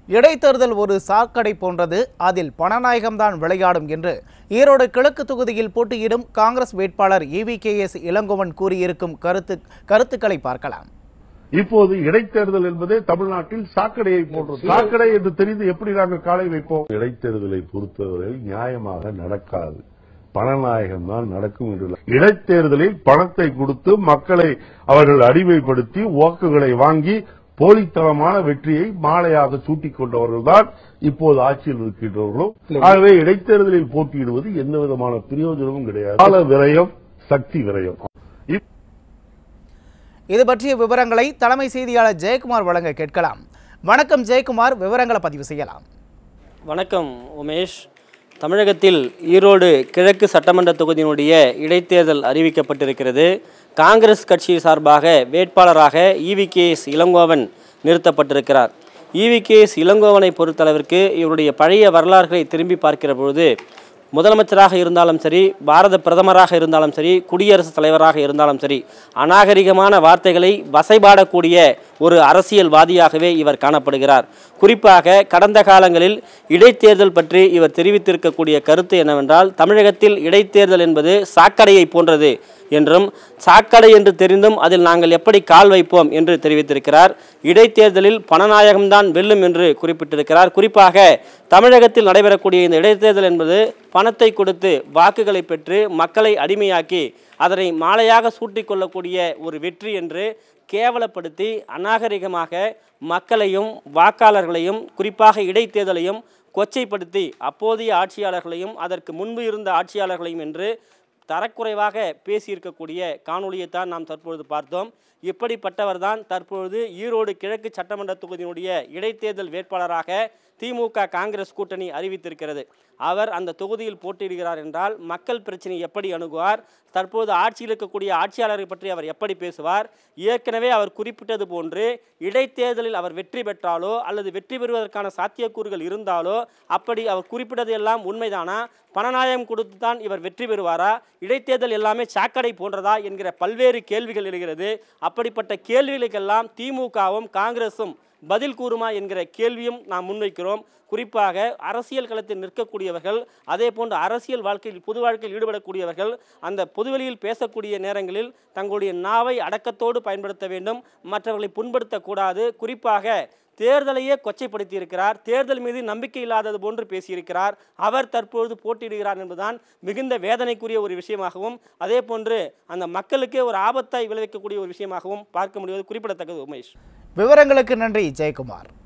இடைத்தேர்தல் ஒரு சாக்கடை போன்றது அதில் பணநாயகம்தான் விளையாடும் என்று ஈரோடு கிழக்கு தொகுதியில் போட்டியிடும் காங்கிரஸ் வேட்பாளர் இவிகேஎஸ் இளங்கோவன் கூறியிருக்கும் கருத்து கருத்துக்களை பார்க்கலாம் இப்போது இடைத்தேர்தல் என்பதே தமிழ்நாட்டில் சாக்கடையை போன்றது சாக்கடை என்று தெரிந்து எப்படி நாங்கள் காலை வைப்போம் இடைத்தேர்தலை பொறுத்தவரை நியாயமாக நடக்காது பணநாயகம் தான் நடக்கும் என்று இல்லை. இடைத்தேர்தலில் பணத்தை கொடுத்து மக்களை அவர்கள் அடிமைப்படுத்தி வாக்குகளை வாங்கி போலித்தனமான வெற்றியை மாலையாக சூட்டிக் கொண்டவர்கள் தான் இப்போது ஆட்சியில் இருக்கின்றவர்களும் ஆகவே இடைத்தேர்தலில் போட்டியிடுவது எந்த விதமான பிரயோஜனமும் கிடையாது கால விரயம் சக்தி விரயம் இப்- இது பற்றிய விவரங்களை தலைமை செய்தியாளர் ஜெயக்குமார் வழங்க கேட்கலாம் வணக்கம் ஜெயக்குமார் விவரங்களை பதிவு செய்யலாம் வணக்கம் உமேஷ் தமிழகத்தில் ஈரோடு கிழக்கு சட்டமன்ற தொகுதியினுடைய இடைத்தேர்தல் அறிவிக்கப்பட்டிருக்கிறது காங்கிரஸ் கட்சி சார்பாக வேட்பாளராக இவிகேஎஸ் இளங்கோவன் நிறுத்தப்பட்டிருக்கிறார் இவிகேஎஸ் இளங்கோவனை பொறுத்தளவிற்கு இவருடைய பழைய வரலாறுகளை திரும்பி பார்க்கிற பொழுது முதலமைச்சராக இருந்தாலும் சரி பாரத பிரதமராக இருந்தாலும் சரி குடியரசுத் தலைவராக இருந்தாலும் சரி அநாகரிகமான வார்த்தைகளை வசைபாடக்கூடிய ஒரு அரசியல்வாதியாகவே இவர் காணப்படுகிறார் குறிப்பாக கடந்த காலங்களில் இடைத்தேர்தல் பற்றி இவர் தெரிவித்திருக்கக்கூடிய கருத்து என்னவென்றால் தமிழகத்தில் இடைத்தேர்தல் என்பது சாக்கடையை போன்றது என்றும் சாக்கடை என்று தெரிந்தும் அதில் நாங்கள் எப்படி கால் வைப்போம் என்று தெரிவித்திருக்கிறார் இடைத்தேர்தலில் பணநாயகம்தான் வெல்லும் என்று குறிப்பிட்டிருக்கிறார் குறிப்பாக தமிழகத்தில் நடைபெறக்கூடிய இந்த இடைத்தேர்தல் என்பது பணத்தை கொடுத்து வாக்குகளை பெற்று மக்களை அடிமையாக்கி அதனை மாலையாக சூட்டிக்கொள்ளக்கூடிய ஒரு வெற்றி என்று கேவலப்படுத்தி அநாகரிகமாக மக்களையும் வாக்காளர்களையும் குறிப்பாக இடைத்தேர்தலையும் கொச்சைப்படுத்தி அப்போதைய ஆட்சியாளர்களையும் அதற்கு முன்பு இருந்த ஆட்சியாளர்களையும் என்று தரக்குறைவாக பேசியிருக்கக்கூடிய காணொளியைத்தான் நாம் தற்பொழுது பார்த்தோம் இப்படிப்பட்டவர்தான் தற்பொழுது ஈரோடு கிழக்கு சட்டமன்ற தொகுதியினுடைய இடைத்தேர்தல் வேட்பாளராக திமுக காங்கிரஸ் கூட்டணி அறிவித்திருக்கிறது அவர் அந்த தொகுதியில் போட்டியிடுகிறார் என்றால் மக்கள் பிரச்சனை எப்படி அணுகுவார் தற்போது ஆட்சியில் இருக்கக்கூடிய ஆட்சியாளரை பற்றி அவர் எப்படி பேசுவார் ஏற்கனவே அவர் குறிப்பிட்டது போன்று இடைத்தேர்தலில் அவர் வெற்றி பெற்றாலோ அல்லது வெற்றி பெறுவதற்கான சாத்தியக்கூறுகள் இருந்தாலோ அப்படி அவர் குறிப்பிட்டது எல்லாம் உண்மைதானா பணநாயகம் கொடுத்து தான் இவர் வெற்றி பெறுவாரா இடைத்தேர்தல் எல்லாமே சாக்கடை போன்றதா என்கிற பல்வேறு கேள்விகள் எழுகிறது அப்படிப்பட்ட கேள்விகளுக்கெல்லாம் திமுகவும் காங்கிரசும் பதில் கூறுமா என்கிற கேள்வியும் நாம் முன்வைக்கிறோம் குறிப்பாக அரசியல் களத்தில் நிற்கக்கூடியவர்கள் அதே போன்று அரசியல் வாழ்க்கையில் பொது வாழ்க்கையில் ஈடுபடக்கூடியவர்கள் அந்த பொதுவெளியில் பேசக்கூடிய நேரங்களில் தங்களுடைய நாவை அடக்கத்தோடு பயன்படுத்த வேண்டும் மற்றவர்களை புண்படுத்தக்கூடாது குறிப்பாக தேர்தலையே கொச்சைப்படுத்தியிருக்கிறார் தேர்தல் மீது நம்பிக்கை இல்லாதது போன்று பேசியிருக்கிறார் அவர் தற்பொழுது போட்டியிடுகிறார் என்பதுதான் மிகுந்த வேதனைக்குரிய ஒரு விஷயமாகவும் அதே போன்று அந்த மக்களுக்கே ஒரு ஆபத்தை விளைவிக்கக்கூடிய ஒரு விஷயமாகவும் பார்க்க முடிவது குறிப்பிடத்தக்கது உமேஷ் விவரங்களுக்கு நன்றி ஜெயக்குமார்